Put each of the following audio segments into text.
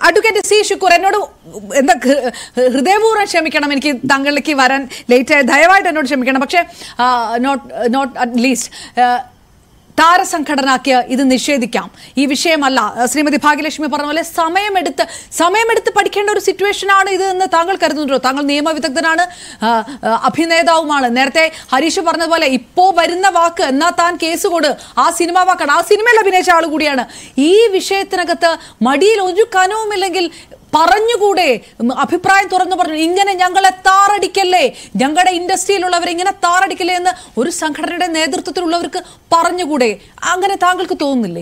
Advocate C Shukkur എന്നോട് എന്താ ഹൃ- ഹൃദയപൂർവ്വം ക്ഷമിക്കണം എനിക്ക് താങ്കളിലേക്ക് വരാൻ ലേറ്റ് ആയി ദയവായിട്ട് എന്നോട് ക്ഷമിക്കണം പക്ഷേ നോട്ട് നോട്ട് അറ്റ് ലീസ്റ്റ് താരസംഘടനയ്ക്ക് ഇത് നിഷേധിക്കാം ഈ വിഷയമല്ല ആ, ശ്രീമതി ഭാഗ്യലക്ഷ്മി പറഞ്ഞ പോലെ സമയമെടുത്ത് സമയമെടുത്ത് പഠിക്കേണ്ട ഒരു സിറ്റുവേഷനാണ് ഇത് എന്ന് താങ്കൾ കരുതുന്നുണ്ടോ താങ്കൾ നിയമവിദഗ്ധനാണ് ആ, ആ, അഭിനേതാവുമാണ് നേരത്തെ ഹരീഷ് പറഞ്ഞതുപോലെ ഇപ്പോ വരുന്ന വാക്ക് എന്നാ താൻ കേസ് കൊട് ആ സിനിമ വാക്കാണ് ആ സിനിമയിൽ അഭിനയിച്ച ആൾ കൂടിയാണ് ഈ വിഷയത്തിനകത്ത് മടിയിൽ ഒരു കനവുമില്ലെങ്കിൽ പറഞ്ഞുകൂടെ ഉം, അഭിപ്രായം തുറന്നു പറഞ്ഞു ഇങ്ങനെ ഞങ്ങളെ താറടിക്കല്ലേ ഞങ്ങളുടെ ഇൻഡസ്ട്രിയിലുള്ളവരെ ഇങ്ങനെ താറടിക്കല്ലേ എന്ന് ഒരു സംഘടനയുടെ നേതൃത്വത്തിലുള്ളവർക്ക് പറഞ്ഞുകൂടെ അങ്ങനെ താങ്കൾക്ക് തോന്നുന്നില്ലേ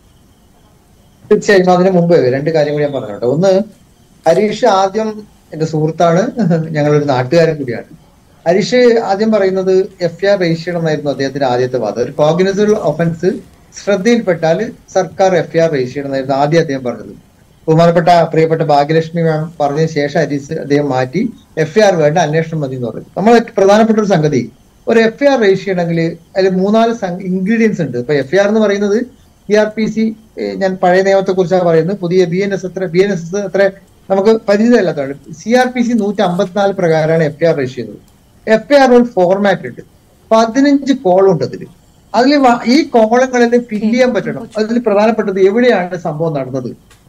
തീർച്ചയായും അതിന് മുമ്പ് രണ്ട് കാര്യം കൂടി ഞാൻ പറഞ്ഞോട്ടെ ഒന്ന് ഹരീഷ് ആദ്യം എന്റെ സുഹൃത്താണ് ഞങ്ങളൊരു നാട്ടുകാരൻ കൂടിയാണ് ഹരീഷ് ആദ്യം പറയുന്നത് എഫ് ഐ ആർ രജിസ്റ്റർ ചെയ്യണമെന്നായിരുന്നു അദ്ദേഹത്തിന്റെ ആദ്യത്തെ വാദം ഒരു കോഗ്നിസബിൾ ഒഫൻസ് ശ്രദ്ധയിൽപ്പെട്ടാൽ സർക്കാർ എഫ് ഐ ആർ രജിസ്റ്റർ ചെയ്യണമെന്നായിരുന്നു ആദ്യം അദ്ദേഹം പറഞ്ഞത് ബഹുമാനപ്പെട്ട പ്രിയപ്പെട്ട ഭാഗ്യലക്ഷ്മി മാം പറഞ്ഞതിന് ശേഷം ഹരീഷ് അദ്ദേഹം മാറ്റി എഫ് ഐ ആർ വേണ്ട അന്വേഷണം മതി എന്ന് പറഞ്ഞു നമ്മൾ പ്രധാനപ്പെട്ട ഒരു സംഗതി ഒരു എഫ് ഐ ആർ രജിസ്റ്റർ ചെയ്യണമെങ്കിൽ അതിൽ മൂന്നാല് ഇൻഗ്രീഡിയൻസ് ഉണ്ട് ഇപ്പൊ എഫ് ഐ ആർ എന്ന് പറയുന്നത് ബി ആർ പി സി ഞാൻ പഴയ നിയമത്തെ കുറിച്ചാണ് പറയുന്നത് പുതിയ ബി എൻ എസ് എത്ര ബി എൻ എസ് എത്ര നമുക്ക് പരിചിതമല്ലാത്തതാണ് സി ആർ പി സി നൂറ്റി അമ്പത്തിനാല് പ്രകാരമാണ് എഫ് ഐ ആർ രജിസ്റ്റർ ചെയ്യുന്നത് എഫ് ഐ ആർ ഒരു ഫോർമാറ്റ് ഉണ്ട് പതിനഞ്ച് കോളുണ്ട് അതിൽ അതിൽ ഈ കോളങ്ങളിൽ ഫില്ല് ചെയ്യാൻ പറ്റണം അതിൽ പ്രധാനപ്പെട്ടത് എവിടെയാണ് സംഭവം നടന്നത്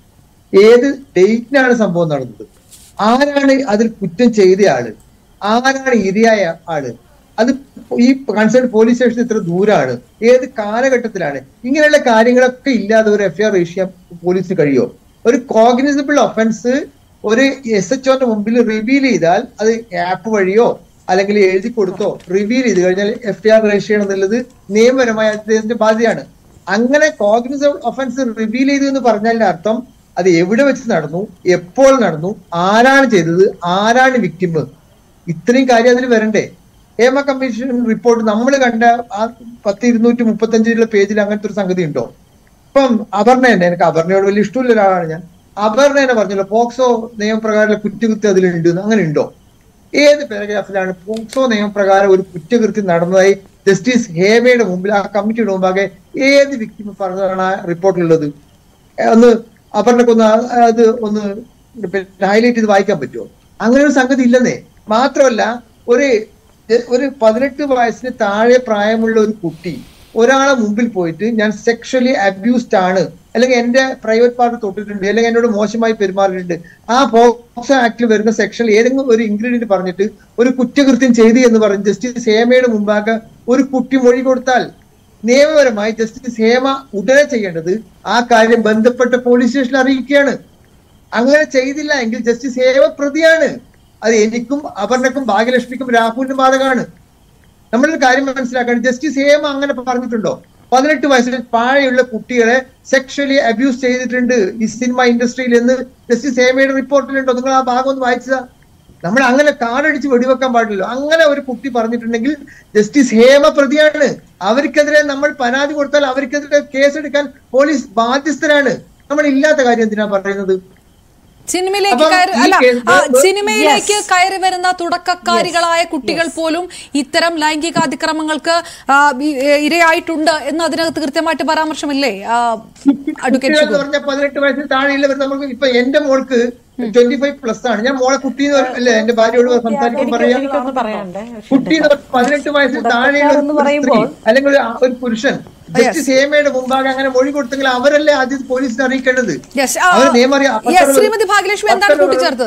ഏത് ഡേറ്റിനാണ് സംഭവം നടന്നത് ആരാണ് അതിൽ കുറ്റം ചെയ്ത ആള് ആരാണ് ഇരയായ ആള് അത് ഈ കൺസേൺ പോലീസ് സ്റ്റേഷൻ ഇത്ര ദൂരാണ് ഏത് കാലഘട്ടത്തിലാണ് ഇങ്ങനെയുള്ള കാര്യങ്ങളൊക്കെ ഇല്ലാതെ ഒരു എഫ്ഐആർ രജിസ്റ്റർ ചെയ്യാൻ പോലീസിന് കഴിയോ ഒരു കോഗ്നിസിബിൾ ഒഫൻസ് ഒരു എസ് എച്ച് ഒന്റെ മുമ്പിൽ റിവീൽ ചെയ്താൽ അത് ആപ്പ് വഴിയോ അല്ലെങ്കിൽ എഴുതി കൊടുത്തോ റിവീൽ ചെയ്ത് കഴിഞ്ഞാൽ എഫ് ഐ ആർ രജിസ്റ്റർ ചെയ്യണം എന്നുള്ളത് നിയമപരമായ അദ്ദേഹത്തിന്റെ ബാധ്യതയാണ് അങ്ങനെ കോഗ്നിസബിൾ ഒഫൻസ് റിവീൽ ചെയ്തു എന്ന് പറഞ്ഞതിന്റെ അർത്ഥം അത് എവിടെ വെച്ച് നടന്നു എപ്പോൾ നടന്നു ആരാണ് ചെയ്തത് ആരാണ് വിക്ടിം ഇത്രയും കാര്യം അതിൽ വരണ്ടേ ഹേമ കമ്മീഷൻ റിപ്പോർട്ട് നമ്മൾ കണ്ട ആ പത്ത് ഇരുന്നൂറ്റി മുപ്പത്തഞ്ചിലുള്ള പേജിൽ അങ്ങനത്തെ ഒരു സംഗതി ഉണ്ടോ ഇപ്പം അപർണ തന്നെ എനിക്ക് അപർണയോട് വലിയ ഇഷ്ടമുള്ള ഒരാളാണ് ഞാൻ അപർണ തന്നെ പറഞ്ഞല്ലോ പോക്സോ നിയമപ്രകാരം കുറ്റകൃത്യം അതിലുണ്ട് എന്ന്. അങ്ങനെ ഉണ്ടോ ഏത് പാരഗ്രാഫിലാണ് പോക്സോ നിയമപ്രകാരം ഒരു കുറ്റകൃത്യം നടന്നതായി ജസ്റ്റിസ് ഹേമയുടെ മുമ്പിൽ ആ കമ്മിറ്റിയുടെ മുമ്പാകെ ഏത് വ്യക്തി പറഞ്ഞതാണ് ആ റിപ്പോർട്ടിലുള്ളത് ഏ, ഒന്ന് അപർണക്കൊന്ന് ആ- അത് ഒന്ന് ഹൈലൈറ്റ് ചെയ്ത് വായിക്കാൻ പറ്റുമോ അങ്ങനെ ഒരു സംഗതി ഇല്ലെന്നേ മാത്രമല്ല ഒരു ഒരു പതിനെട്ട് വയസ്സിന് താഴെ പ്രായമുള്ള ഒരു കുട്ടി ഒരാളെ മുമ്പിൽ പോയിട്ട് ഞാൻ സെക്ഷലി അബ്യൂസ്ഡ് ആണ് അല്ലെങ്കിൽ എന്റെ പ്രൈവറ്റ് പാർട്ട് തൊട്ടിട്ടുണ്ട് അല്ലെങ്കിൽ എന്നോട് മോശമായി പെരുമാറിയിട്ടുണ്ട് ആ പോക്സോ ആക്ടിൽ വരുന്ന സെക്ഷൻ ഏതെങ്കിലും ഒരു ഇൻഗ്രീഡിയന്റ് പറഞ്ഞിട്ട് ഒരു കുറ്റകൃത്യം ചെയ്തു എന്ന് പറഞ്ഞ് ജസ്റ്റിസ് ഹേമയുടെ മുമ്പാകെ ഒരു കുട്ടി മൊഴി കൊടുത്താൽ നിയമപരമായി ജസ്റ്റിസ് ഹേമ ഉടനെ ചെയ്യേണ്ടത് ആ കാര്യം ബന്ധപ്പെട്ട പോലീസ് സ്റ്റേഷനിൽ അറിയിക്കുകയാണ് അങ്ങനെ ചെയ്തില്ല എങ്കിൽ ജസ്റ്റിസ് ഹേമ പ്രതിയാണ് അത് എനിക്കും അപർണക്കും ഭാഗ്യലക്ഷ്മിക്കും രാഹുലിനും ബാധകമാണ് നമ്മളൊരു കാര്യം മനസ്സിലാക്കണം ജസ്റ്റിസ് ഹേമ അങ്ങനെ പറഞ്ഞിട്ടുണ്ടോ പതിനെട്ട് വയസ്സിൽ താഴെയുള്ള കുട്ടികളെ സെക്ഷലി അബ്യൂസ് ചെയ്തിട്ടുണ്ട് ഈ സിനിമ ഇൻഡസ്ട്രിയിൽ എന്ന് ജസ്റ്റിസ് ഹേമയുടെ റിപ്പോർട്ടിലുണ്ടോ നിങ്ങൾ ആ ഭാഗം ഒന്ന് വായിച്ചതാ നമ്മൾ അങ്ങനെ കാടടിച്ച് വെടിവെക്കാൻ പാടില്ലല്ലോ അങ്ങനെ ഒരു കുട്ടി പറഞ്ഞിട്ടുണ്ടെങ്കിൽ ജസ്റ്റിസ് ഹേമ പ്രതിയാണ് അവർക്കെതിരെ നമ്മൾ പരാതി കൊടുത്താൽ അവർക്കെതിരെ കേസെടുക്കാൻ പോലീസ് ബാധ്യസ്ഥരാണ് നമ്മൾ ഇല്ലാത്ത കാര്യം എന്തിനാ പറയുന്നത് സിനിമയിലേക്ക് അപ്പം കയറി ഈ അല്ല കേസ് ആ, വേ- സിനിമയിലേക്ക് കയറി വരുന്ന തുടക്കക്കാരികളായ കുട്ടികൾ പോലും ഇത്തരം ലൈംഗിക അതിക്രമങ്ങൾക്ക് ആ, ഇ- ഇരയായിട്ടുണ്ട് എന്ന് അതിനകത്ത് കൃത്യമായിട്ട് പരാമർശമില്ലേ ആ, അഡ്വക്കേറ്റ് കുട്ടികൾ എന്ന് ഷുക്കൂർ പറഞ്ഞാൽ പതിനെട്ട് വയസ്സിൽ താഴെയുള്ളവർ നമുക്ക് ഇപ്പൊ എന്റെ മോൾക്ക് ട്വന്റി ഫൈവ് പ്ലസ് ആണ് ഞാൻ മോളെ കുട്ടി എന്ന് പറ- അല്ലേ എന്റെ ഭാര്യയോട് സംസാരിക്കുമ്പോൾ പറയാം എനിക്കൊന്ന് പറയാനുണ്ട് കുട്ടി എന്ന് പറഞ്ഞാൽ പതിനെട്ട് വയസ്സിൽ താഴെയുള്ള എന്ന് ഒരു സ്ത്രീ പറയുമ്പോൾ- അല്ലെങ്കിൽ ഒരു ആ- ഒരു പുരുഷൻ ജസ്റ്റിസ് ഹേമയുടെ മുമ്പാകെ അങ്ങനെ മൊഴി കൊടുത്തെങ്കിൽ അവരല്ലേ ആദ്യം പോലീസിനെ അറിയിക്കേണ്ടത് Yes, ആ, അവർ നിയമം അറിയാം yes, ശ്രീമതി ഭാഗ്യലക്ഷ്മി എന്താണ് കൂട്ടിച്ചേർത്തത്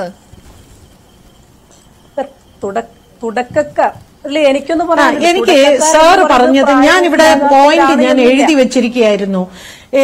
തുട- തുടക്കക്കാർ അല്ലേ എനിക്കൊന്ന് ആ, പറയാനുണ്ട്. എനിക്ക് തുടക്കക്കാർ സാർ എന്ന് പറഞ്ഞത് പറയുന്നത് ഞാൻ ഇവിടെ പ്രായം പോയിന്റ് ഞാൻ ഇല്ലാതെ എഴുതി വെച്ചിരിക്കുകയായിരുന്നു ഏ,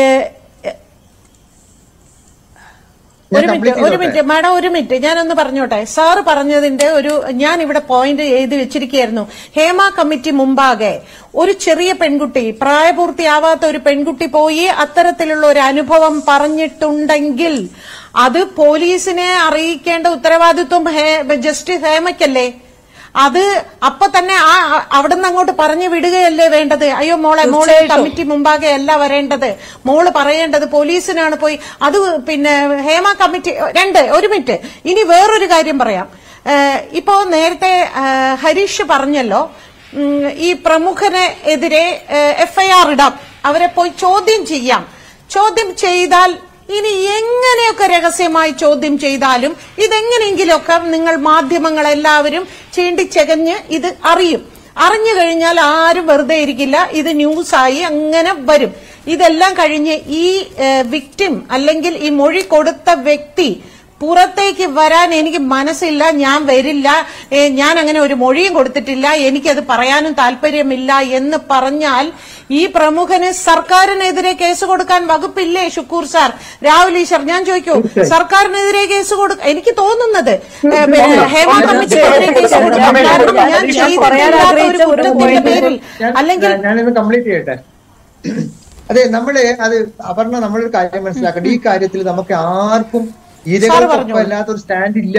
ഞാൻ ഒരു മിനിറ്റ് complete ഒരു ചെയ്തോട്ടെ? മിനിറ്റ് മാഡം ഒരു മിനിറ്റ് ഞാനൊന്ന് പറഞ്ഞോട്ടെ സാറ് പറഞ്ഞതിന്റെ ഒരു ഞാൻ ഇവിടെ പോയിന്റ് എഴുതി വെച്ചിരിക്കുകയായിരുന്നു ഹേമ കമ്മിറ്റി മുമ്പാകെ ഒരു ചെറിയ പെൺകുട്ടി പ്രായപൂർത്തിയാവാത്ത ഒരു പെൺകുട്ടി പോയി അത്തരത്തിലുള്ള ഒരു അനുഭവം പറഞ്ഞിട്ടുണ്ടെങ്കിൽ അത് പോലീസിനെ അറിയിക്കേണ്ട ഉത്തരവാദിത്വം ഹേ- ജസ്റ്റിസ് ഹേമയ്ക്കല്ലേ അത് അപ്പൊ തന്നെ ആ ആ- അവിടുന്ന് അങ്ങോട്ട് പറഞ്ഞു വിടുകയല്ലേ വേണ്ടത് അയ്യോ മോളെ മോളെ കമ്മിറ്റി മുമ്പാകെ അല്ല വരേണ്ടത് മോള് പറയേണ്ടത് പോലീസിനാണ് പോയി അത് പിന്നെ ഹേമ കമ്മിറ്റി രണ്ട് ഒരു മിനിറ്റ് ഇനി വേറൊരു കാര്യം പറയാം ഏഹ് ഇപ്പോ നേരത്തെ ഏഹ് ഹരീഷ് പറഞ്ഞല്ലോ ഉം, ഈ പ്രമുഖനെ എതിരെ എഫ്ഐആർ ഇടാം അവരെ പോയി ചോദ്യം ചെയ്യാം ചോദ്യം ചെയ്താൽ ഇനി എങ്ങനെയൊക്കെ രഹസ്യമായി ചോദ്യം ചെയ്താലും ഇതെങ്ങനെയെങ്കിലുമൊക്കെ നിങ്ങൾ മാധ്യമങ്ങൾ എല്ലാവരും ചീണ്ടിച്ചകഞ്ഞ് ഇത് അറിയും അറിഞ്ഞു കഴിഞ്ഞാൽ ആരും വെറുതെ ഇരിക്കില്ല ഇത് ന്യൂസായി അങ്ങനെ വരും ഇതെല്ലാം കഴിഞ്ഞ് ഈ വിക്ടിം അല്ലെങ്കിൽ ഈ മൊഴി കൊടുത്ത വ്യക്തി പുറത്തേക്ക് വരാൻ എനിക്ക് മനസ്സില്ല ഞാൻ വരില്ല ഏ, ഞാൻ അങ്ങനെ ഒരു മൊഴിയും കൊടുത്തിട്ടില്ല എനിക്കത് പറയാനും താല്പര്യമില്ല എന്ന് പറഞ്ഞാൽ ഈ പ്രമുഖന് സർക്കാരിനെതിരെ കേസ് കൊടുക്കാൻ വകുപ്പില്ലേ ഷുക്കൂർ സാർ രാഹുൽ ഈശ്വർ ഞാൻ ചോദിക്കൂ സർക്കാരിനെതിരെ കേസ് കൊടുക്ക എനിക്ക് തോന്നുന്നത് ഏ, പിന്നെ ഹേമ കമ്മിറ്റിക്കെതിരെ കേസ് കൊടുക്കാൻ കാരണം ഞാൻ ചെയ്തിട്ടില്ലാത്ത ഒരു കുറ്റത്തിന്റെ പേരിൽ ഞാൻ- അല്ലെങ്കിൽ ഞാൻ- ഞാനിത് കംപ്ലീറ്റ് ചെയ്യട്ടെ അതെ നമ്മള് അത് അപർണ നമ്മളൊരു കാര്യം മനസ്സിലാക്കണ്ട ഈ കാര്യത്തിൽ നമുക്ക് ആർക്കും ഇരകൾക്കൊപ്പം അല്ലാത്ത ഒരു സ്റ്റാൻഡ് ഇല്ല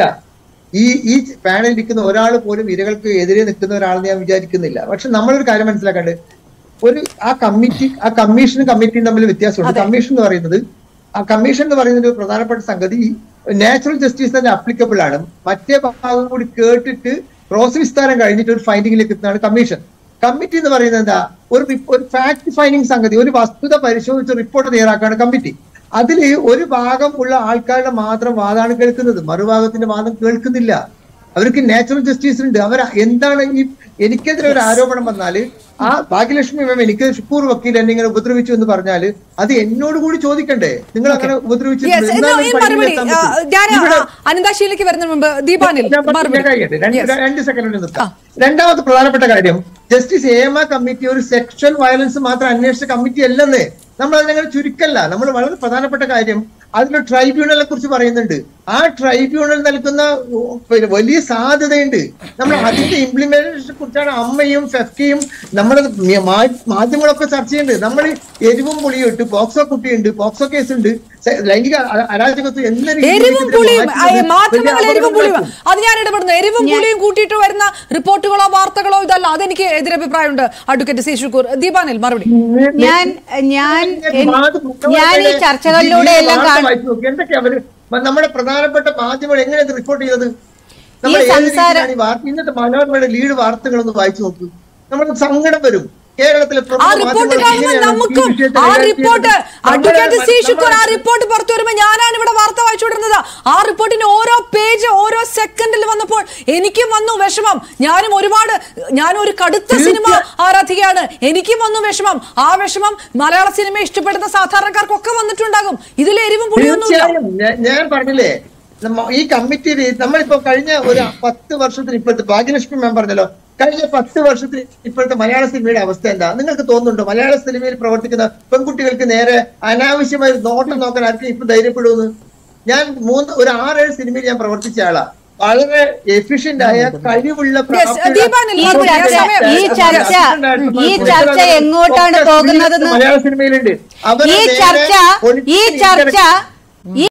ഈ ഈ പാനലിൽ ഇരിക്കുന്ന ഒരാൾ പോലും ഇരകൾക്ക് എതിരെ നിൽക്കുന്ന ഒരാളെന്ന് ഞാൻ വിചാരിക്കുന്നില്ല പക്ഷെ നമ്മളൊരു കാര്യം മനസ്സിലാക്കണ്ട് ഒരു ആ കമ്മിറ്റി ആ കമ്മീഷനും കമ്മിറ്റിയും തമ്മിൽ വ്യത്യാസമുണ്ട് കമ്മീഷൻ എന്ന് പറയുന്നത് ആ കമ്മീഷൻ എന്ന് പറയുന്നത് ഒരു പ്രധാനപ്പെട്ട സംഗതി നാച്ചുറൽ ജസ്റ്റിസ് തന്നെ അപ്ലിക്കബിൾ ആണ് മറ്റേ ഭാഗം കൂടി കേട്ടിട്ട് ക്രോസ് വിസ്താരം കഴിഞ്ഞിട്ട് ഒരു ഫൈൻഡിങ്ങിലേക്ക് എത്തുന്നതാണ് കമ്മീഷൻ കമ്മിറ്റി എന്ന് പറയുന്നത് എന്താ ഒരു റിപ്പ- ഒരു ഫാക്ട് ഫൈൻഡിങ് സംഗതി ഒരു വസ്തുത പരിശോധിച്ച് റിപ്പോർട്ട് തയ്യാറാക്കാണ് കമ്മിറ്റി അതിൽ ഒരു ഭാഗം ഉള്ള ആൾക്കാരുടെ മാത്രം വാദമാണ് കേൾക്കുന്നത് മറുഭാഗത്തിന്റെ വാദം കേൾക്കുന്നില്ല അവർക്ക് നാച്ചുറൽ ജസ്റ്റിസ് ഉണ്ട് അവർ എന്താണ് ഈ എനിക്കെതിരെ ഒരു ആരോപണം വന്നാല് ആ ഭാഗ്യലക്ഷ്മി മാം എനിക്ക് ഷുക്കൂർ വക്കീൽ എന്നെ ഇങ്ങനെ ഉപദ്രവിച്ചു എന്ന് പറഞ്ഞാല് അത് എന്നോട് കൂടി ചോദിക്കണ്ടേ നിങ്ങൾ അങ്ങനെ ഉപദ്രവിച്ചിട്ടുണ്ട് Yes, എന്നാലും ഈ ഫൈനലിൽ മറുപടി എത്താൻ ആ, പറ്റും. ഞാൻ ഇവിടെ- അനന്താശീലേക്ക് വരുന്നതിന് മുമ്പ് ദീപാനിൽ ഞാൻ പറഞ്ഞു, മറുപടി ഞാൻ കഴിയട്ടെ. രണ്ട് Yes. രണ്ട് സെക്കൻഡ് നിർത്താം രണ്ടാമത്തെ പ്രധാനപ്പെട്ട കാര്യം ജസ്റ്റിസ് ഏമ കമ്മിറ്റി ഒരു സെക്ഷൽ വയലൻസ് മാത്രം അന്വേഷിച്ച കമ്മിറ്റി അല്ലെന്ന് നമ്മൾ അതിനങ്ങനെ ചുരുക്കല്ല നമ്മൾ വളരെ പ്രധാനപ്പെട്ട കാര്യം അതിൽ ട്രൈബ്യൂണലിനെ കുറിച്ച് പറയുന്നുണ്ട് ആ ട്രൈബ്യൂണൽ നൽകുന്ന ഉ, പിന്നെ വലിയ സാധ്യതയുണ്ട് നമ്മൾ അതിന്റെ ഇംപ്ലിമെന്റേഷനെ കുറിച്ചാണ് അമ്മയും ഫെഫ്കയും നമ്മുടെ മാ- മാധ്യമങ്ങളൊക്കെ ചർച്ച ചെയ്യുന്നുണ്ട് നമ്മൾ എരിവും പുളിയും ഇട്ട് പോക്സോ കുട്ടിയുണ്ട് പോക്സോ കേസ് ഉണ്ട് സ- ലൈംഗിക അ- അരാജകത്വം എന്ന രീതിയിൽ എരിവും ഇതിനെ പുളിയും ആ, മാറ്റുന്നത് മാധ്യമങ്ങൾ വലിയ എരിവും പുളിയും അപകടമുണ്ടാക്കും. അത് ഞാൻ ഇടപെടുന്നു എരിവും പുളിയും കൂട്ടിയിട്ട് വരുന്ന റിപ്പോർട്ടുകളോ വാർത്തകളോ ഇതല്ല അതെനിക്ക് എതിരഭിപ്രായമുണ്ട് അഡ്വക്കേറ്റ് സി ഷുക്കൂർ ദീപാനിൽ മറുപടി ഞാൻ ഞാൻ എൻ- ഞാൻ ഈ ചർച്ചകളിലൂടെ എല്ലാം കാണും എന്തൊക്കെയാ അവര് നമ്മുടെ പ്രധാനപ്പെട്ട മാധ്യമങ്ങൾ എങ്ങനെ ഇത് റിപ്പോർട്ട് ചെയ്തത് നമ്മൾ ഈ ഏത് സംസാര- രീതിയിലാണ് ഈ വാർത്ത ഇന്നത്തെ മനോരമയുടെ ലീഡ് വാർത്തകളൊന്ന് വായിച്ചു നോക്കൂ നമുക്ക് സങ്കടം വരും കേരളത്തിലെ ആ പ്രമുഖ റിപ്പോർട്ട് മാധ്യമങ്ങൾ കാണുമ്പോൾ എങ്ങനെയാണ് ഈ നമുക്കും വിഷയത്തെ ആ കൈകാര്യം റിപ്പോർട്ട് ചെയ്യുന്നത്? അഡ്വക്കേറ്റ് സി നമ്മുടെ- ഷുക്കൂർ ആ റിപ്പോർട്ട് പുറത്തു വരുമ്പോൾ ഞാനാണ് ഇവിടെ വാർത്ത വായിച്ചുകൊണ്ടിരുന്നത് ആ റിപ്പോർട്ടിന്റെ ഓരോ പേജ് ഓരോ സെക്കൻഡിൽ വന്നപ്പോൾ എനിക്കും വന്നു വിഷമം ഞാനും ഒരുപാട് ഞാനും ഒരു കടുത്ത സിനിമ ആരാധികയാണ് എനിക്കും വന്നു വിഷമം ആ വിഷമം മലയാള സിനിമ ഇഷ്ടപ്പെടുന്ന സാധാരണക്കാർക്കൊക്കെ വന്നിട്ടുണ്ടാകും ഇതിൽ എരിവും പുളിയൊന്നുമില്ല തീർച്ചയായും ഞാൻ- ഞാൻ പറഞ്ഞില്ലേ നമ്മ- ഈ കമ്മിറ്റിയിൽ നമ്മളിപ്പോ കഴിഞ്ഞ ഒരു പത്ത് വർഷത്തിന് ഇപ്പോഴത്തെ ഭാഗ്യലക്ഷ്മി മാം പറഞ്ഞല്ലോ കഴിഞ്ഞ പത്ത് വർഷത്തിൽ ഇപ്പോഴത്തെ മലയാള സിനിമയുടെ അവസ്ഥ എന്താ നിങ്ങൾക്ക് തോന്നുന്നുണ്ടോ മലയാള സിനിമയിൽ പ്രവർത്തിക്കുന്ന പെൺകുട്ടികൾക്ക് നേരെ അനാവശ്യമായ ഒരു നോട്ടം നോക്കാൻ ആർക്കും ഇപ്പൊ ധൈര്യപ്പെടുമെന്ന് ഞാൻ മൂന്ന് ഒരു ആറേഴ് സിനിമയിൽ ഞാൻ പ്രവർത്തിച്ച ആളാ വളരെ എഫിഷ്യന്റ് ആയ കഴിവുള്ള പ്രാപ്തിയുള്ള- ദീപാനിൽ ഈ മറുപടി. ചർച്ച സമയം- ഈ ചർച്ച ഈ ചർച്ച എങ്ങോട്ടാണ് പോകുന്നതെന്ന് മലയാള സിനിമയിലുണ്ട് അവരെ ഈ നേരെ ചർച്ച ഈ political ചർച്ച ഈ